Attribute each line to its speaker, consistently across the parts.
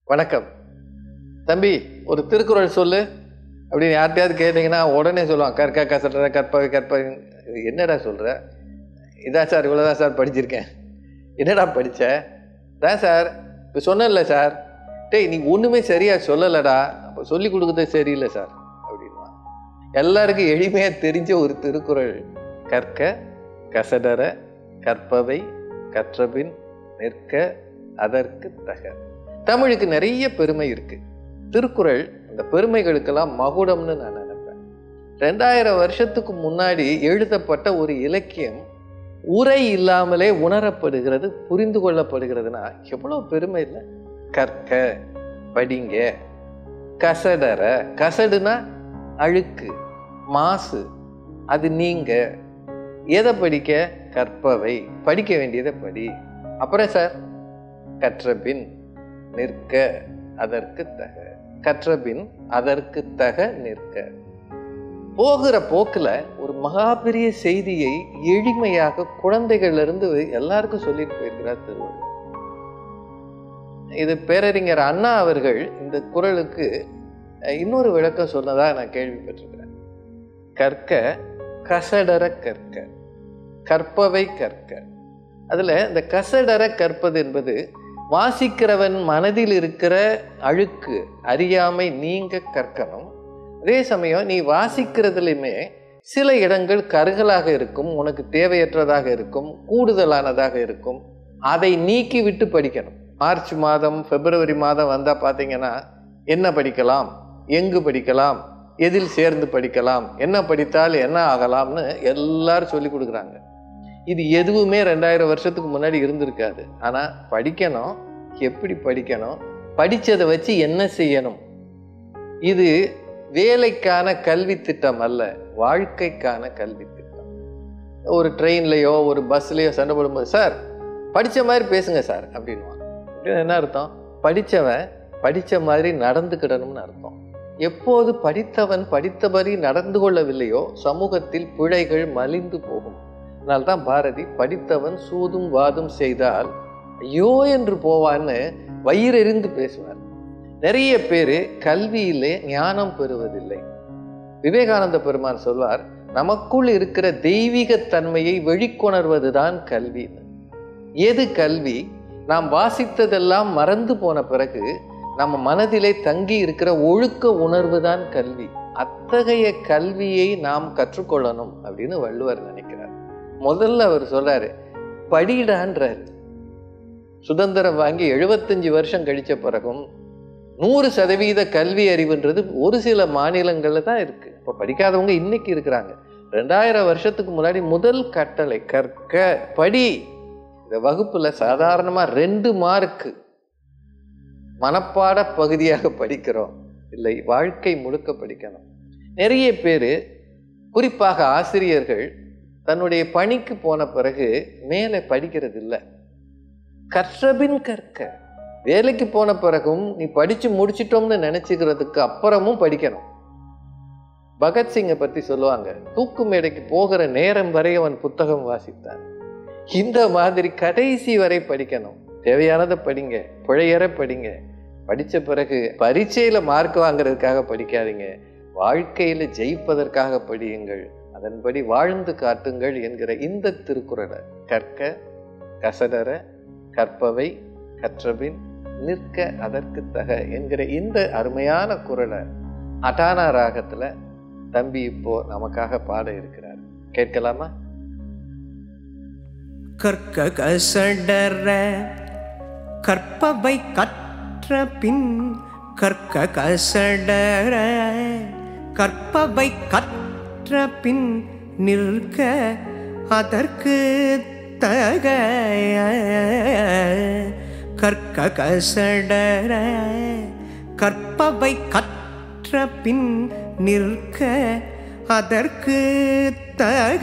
Speaker 1: வணக்கம் தம்பி ஒரு திருக்குறள் சொல்லு அப்படின்னு யார்கிட்டயாவது கேட்டீங்கன்னா உடனே சொல்லுவான் கற்க கசடுற கற்பவை கற்ப என்னடா சொல்ற இதான் சார் இவ்வளோதான் சார் படிச்சிருக்கேன் என்னடா படிச்ச தான் சார் இப்போ சொன்னேன்ல சார் டேய் நீ ஒன்றுமே சரியா சொல்லலடா அப்போ சொல்லி கொடுக்குறது சரியில்லை சார் அப்படின்வான் எல்லாருக்கும் எளிமையாக தெரிஞ்ச ஒரு திருக்குறள் கற்க கசடர கற்பவை கற்றபின் நிற்க அதற்கு தக தமிழுக்கு நிறைய பெருமை இருக்கு திருக்குறள் அந்த பெருமைகளுக்கெல்லாம் மகுடம்னு நான் நினைப்பேன் ரெண்டாயிரம் வருஷத்துக்கு முன்னாடி எழுதப்பட்ட ஒரு இலக்கியம் உரை இல்லாமலே உணரப்படுகிறது புரிந்து கொள்ளப்படுகிறதுனா எவ்வளவு பெருமை இல்லை கற்க படிங்க கசடற கசடுனா அழுக்கு மாசு அது நீங்க எதை படிக்க கற்பவை படிக்க வேண்டியதை படி அப்புறம் சார் கற்றபின் நிற்க அதற்கு தக கற்றபின் அதற்கு தக நிற்க போகிற போக்குல ஒரு மகா பெரிய செய்தியை எளிமையாக குழந்தைகள்ல இருந்து எல்லாருக்கும் சொல்லிட்டு போயிருக்கிறார் திருவள்ளுவர் இது பேரறிஞர் அண்ணா அவர்கள் இந்த குரலுக்கு அஹ், இன்னொரு விளக்கம் சொன்னதா நான் கேள்விப்பட்டிருக்கிறேன் கற்க கசடர கற்க கற்பவை கற்க அதுல இந்த கசடர கற்பது என்பது வாசிக்கிறவன் மனதில் இருக்கிற அழுக்கு அறியாமை நீங்க கற்கணும் அதே சமயம் நீ வாசிக்கிறதுலையுமே சில இடங்கள் கருகலாக இருக்கும் உனக்கு தேவையற்றதாக இருக்கும் கூடுதலானதாக இருக்கும் அதை நீக்கி விட்டு படிக்கணும் மார்ச் மாதம் பிப்ரவரி மாதம் வந்தால் பார்த்தீங்கன்னா என்ன படிக்கலாம் எங்கு படிக்கலாம் எதில் சேர்ந்து படிக்கலாம் என்ன படித்தால் என்ன ஆகலாம்னு எல்லாரும் சொல்லி கொடுக்குறாங்க இது எதுவுமே ரெண்டாயிரம் வருஷத்துக்கு முன்னாடி இருந்திருக்காது ஆனால் படிக்கணும் எப்படி படிக்கணும் படித்ததை வச்சு என்ன செய்யணும் இது வேலைக்கான கல்வி திட்டம் அல்ல வாழ்க்கைக்கான கல்வி திட்டம் ஒரு ட்ரெயின்லையோ ஒரு பஸ்லையோ சண்டை போடும்போது சார் படித்த மாதிரி பேசுங்க சார் அப்படின்வான் அப்படின்னு என்ன அர்த்தம் படித்தவன் படித்த மாதிரி நடந்துக்கிடணும்னு அர்த்தம் எப்போது படித்தவன் படித்தபடி நடந்து கொள்ளவில்லையோ சமூகத்தில் பிழைகள் மலிந்து போகும் அதனால்தான் பாரதி படித்தவன் சூதும் வாதும் செய்தால் ஐயோ என்று போவான்னு வயிறெறிந்து பேசுவார் நிறைய பேர் கல்வியிலே ஞானம் பெறுவதில்லை விவேகானந்த பெருமான் சொல்வார் நமக்குள் இருக்கிற தெய்வீக தன்மையை வெளிக்கொணர்வதுதான் கல்வி எது கல்வி நாம் வாசித்ததெல்லாம் மறந்து போன பிறகு நம்ம மனதிலே தங்கி இருக்கிற ஒழுக்க உணர்வு தான் கல்வி அத்தகைய கல்வியை நாம் கற்றுக்கொள்ளணும் அப்படின்னு வள்ளுவர் நினைக்கிறார் முதல்ல அவர் சொல்றாரு படிடான்றாரு சுதந்திரம் வாங்கி எழுபத்தஞ்சு வருஷம் கழிச்ச பிறகும் நூறு சதவீத கல்வி அறிவுன்றது ஒரு சில மாநிலங்கள்ல தான் இருக்கு இப்போ படிக்காதவங்க இன்னைக்கு இருக்கிறாங்க ரெண்டாயிரம் வருஷத்துக்கு முன்னாடி முதல் கட்டளை கற்க படி இந்த வகுப்புல சாதாரணமா ரெண்டு மார்க்கு மனப்பாட பகுதியாக படிக்கிறோம் இல்லை வாழ்க்கை முழுக்க படிக்கணும் நிறைய பேர் குறிப்பாக ஆசிரியர்கள் தன்னுடைய பணிக்கு போன பிறகு மேலே படிக்கிறது இல்லை கற்றபின் கற்க வேலைக்கு போன பிறகும் நீ படிச்சு முடிச்சிட்டோம்னு நினைச்சுக்கிறதுக்கு அப்புறமும் படிக்கணும் பகத்சிங்கை பத்தி சொல்லுவாங்க தூக்கு மேடைக்கு போகிற நேரம் வரை அவன் புத்தகம் வாசித்தான் இந்த மாதிரி கடைசி வரை படிக்கணும் தேவையானதை படிங்க பிழையற படிங்க படிச்ச பிறகு பரீட்சையில மார்க் வாங்குறதுக்காக படிக்காதீங்க வாழ்க்கையில ஜெயிப்பதற்காக படியுங்கள் அதன்படி வாழ்ந்து காட்டுங்கள் என்கிற இந்த திருக்குறளை கற்க கசடர கற்பவை கற்றபின் நிற்க அதற்கு தக என்கிற இந்த அருமையான குரலை அட்டானா ராகத்துல தம்பி இப்போ நமக்காக பாட இருக்கிறார் கேட்கலாமா
Speaker 2: கற்க கசடர கற்பவை கற்ற பின் கற்க கசடர கற்பவை கற்ற பின் நிற்க அதற்கு தக கற்க கசடர கற்பவை கற்ற பின் நிற்க அதற்கு தக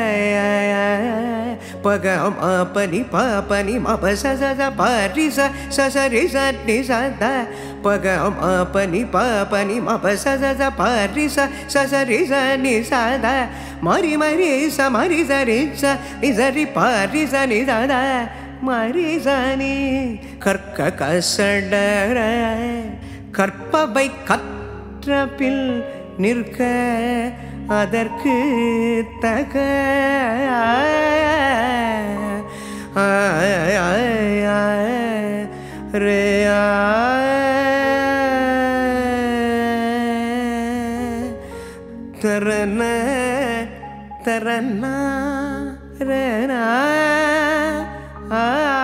Speaker 2: பக பனி பனி மப ச பரி ச சரி ச நி ச த பக பனி பனி மப ச பரி ச சரி ச நி ச த மரி மரி ச மரி சரி ச நி சரி பரி ச நி ச த மரிசனி கற்க கசடர கற்பவை கற்ற பின் நிற்க அதற்கு தக ஆய் ஆய் ஆய் ரே ஆய் தரன தரன ரனா ஆ